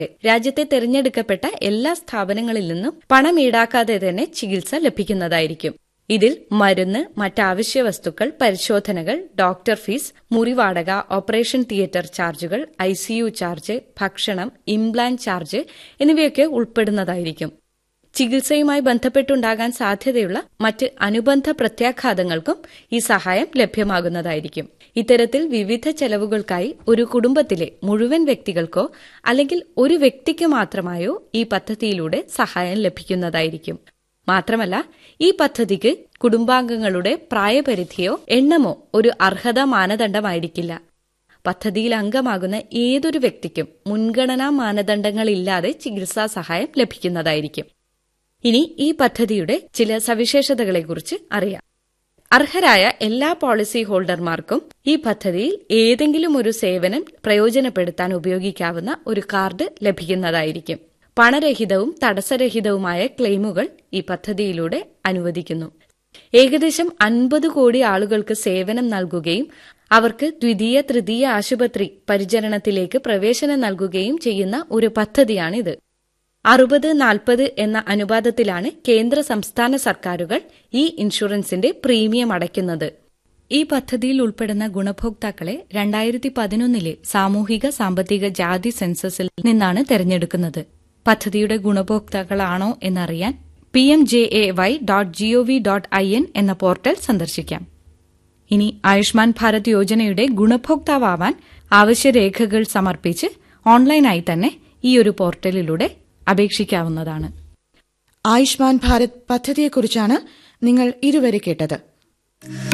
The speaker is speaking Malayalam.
രാജ്യത്തെ തെരഞ്ഞെടുക്കപ്പെട്ട എല്ലാ സ്ഥാപനങ്ങളിൽ നിന്നും പണം ഈടാക്കാതെ തന്നെ ചികിത്സ ലഭിക്കുന്നതായിരിക്കും ഇതിൽ മരുന്ന് മറ്റാവശ്യ വസ്തുക്കൾ പരിശോധനകൾ ഡോക്ടർ ഫീസ് മുറിവാടക ഓപ്പറേഷൻ തിയേറ്റർ ചാർജുകൾ ഐസിയു ചാർജ് ഭക്ഷണം ഇംപ്ലാന്റ് ചാർജ് എന്നിവയൊക്കെ ഉൾപ്പെടുന്നതായിരിക്കും ചികിത്സയുമായി ബന്ധപ്പെട്ടുണ്ടാകാൻ സാധ്യതയുള്ള മറ്റ് അനുബന്ധ പ്രത്യാഘാതങ്ങൾക്കും ഈ സഹായം ലഭ്യമാകുന്നതായിരിക്കും ഇത്തരത്തിൽ വിവിധ ചെലവുകൾക്കായി ഒരു കുടുംബത്തിലെ മുഴുവൻ വ്യക്തികൾക്കോ അല്ലെങ്കിൽ ഒരു വ്യക്തിക്ക് മാത്രമായോ ഈ പദ്ധതിയിലൂടെ സഹായം ലഭിക്കുന്നതായിരിക്കും മാത്രമല്ല ഈ പദ്ധതിക്ക് കുടുംബാംഗങ്ങളുടെ പ്രായപരിധിയോ എണ്ണമോ ഒരു അർഹതാ മാനദണ്ഡമായിരിക്കില്ല പദ്ധതിയിൽ അംഗമാകുന്ന ഏതൊരു വ്യക്തിക്കും മുൻഗണനാ മാനദണ്ഡങ്ങളില്ലാതെ ചികിത്സാ സഹായം ലഭിക്കുന്നതായിരിക്കും ഇനി ഈ പദ്ധതിയുടെ ചില സവിശേഷതകളെക്കുറിച്ച് അറിയാം അർഹരായ എല്ലാ പോളിസി ഹോൾഡർമാർക്കും ഈ പദ്ധതിയിൽ ഏതെങ്കിലും ഒരു സേവനം പ്രയോജനപ്പെടുത്താൻ ഉപയോഗിക്കാവുന്ന ഒരു കാർഡ് ലഭിക്കുന്നതായിരിക്കും പണരഹിതവും തടസ്സരഹിതവുമായ ക്ലെയിമുകൾ ഈ പദ്ധതിയിലൂടെ അനുവദിക്കുന്നു ഏകദേശം അൻപത് കോടി ആളുകൾക്ക് സേവനം നൽകുകയും അവർക്ക് ദ്വിതീയ തൃതീയ ആശുപത്രി പരിചരണത്തിലേക്ക് പ്രവേശനം നൽകുകയും ചെയ്യുന്ന ഒരു പദ്ധതിയാണിത് അറുപത് നാൽപ്പത് എന്ന അനുപാതത്തിലാണ് കേന്ദ്ര സംസ്ഥാന സർക്കാരുകൾ ഈ ഇൻഷുറൻസിന്റെ പ്രീമിയം അടയ്ക്കുന്നത് ഈ പദ്ധതിയിൽ ഉൾപ്പെടുന്ന ഗുണഭോക്താക്കളെ രണ്ടായിരത്തി പതിനൊന്നിലെ സാമൂഹിക സാമ്പത്തിക ജാതി സെൻസസിൽ നിന്നാണ് തെരഞ്ഞെടുക്കുന്നത് പദ്ധതിയുടെ ഗുണഭോക്താക്കളാണോ എന്നറിയാൻ P M J A Y dot G O V dot I N എന്ന പോർട്ടൽ സന്ദർശിക്കാം ഇനി ആയുഷ്മാൻ ഭാരത് യോജനയുടെ ഗുണഭോക്താവാൻ ആവശ്യരേഖകൾ സമർപ്പിച്ച് ഓൺലൈനായി തന്നെ ഈ ഒരു പോർട്ടലിലൂടെ അപേക്ഷിക്കാവുന്നതാണ് ആയുഷ്മാൻ ഭാരത് പദ്ധതിയെക്കുറിച്ചാണ് നിങ്ങൾ ഇതുവരെ കേട്ടത്